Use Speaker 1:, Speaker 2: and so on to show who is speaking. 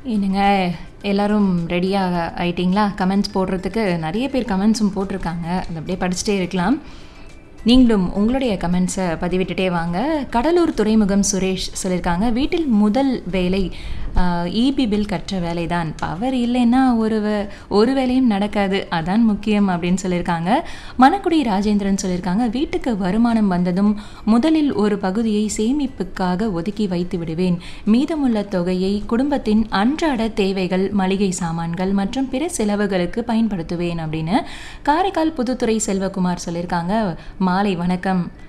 Speaker 1: என்னங்க எல்லாரும் ரெடியாக ஆயிட்டீங்களா கமெண்ட்ஸ் போடுறதுக்கு நிறைய பேர் கமெண்ட்ஸும் போட்டிருக்காங்க அதை அப்படியே படிச்சுட்டே இருக்கலாம் நீங்களும் உங்களுடைய கமெண்ட்ஸை பதிவிட்டுட்டே வாங்க கடலூர் துறைமுகம் சுரேஷ் சொல்லியிருக்காங்க வீட்டில் முதல் வேலை இபி பில் கற்ற வேலை தான் பவர் இல்லைன்னா ஒரு வே- ஒரு வேலையும் நடக்காது அதான் முக்கியம் அப்படின்னு சொல்லியிருக்காங்க மணக்குடி ராஜேந்திரன் சொல்லியிருக்காங்க வீட்டுக்கு வருமானம் வந்ததும் முதலில் ஒரு பகுதியை சேமிப்புக்காக ஒதுக்கி வைத்து விடுவேன் மீதமுள்ள தொகையை குடும்பத்தின் அன்றாட தேவைகள் மளிகை சாமான்கள் மற்றும் பிற செலவுகளுக்கு பயன்படுத்துவேன் அப்படின்னு காரைக்கால் புதுத்துறை செல்வகுமார் சொல்லியிருக்காங்க மாலை வணக்கம்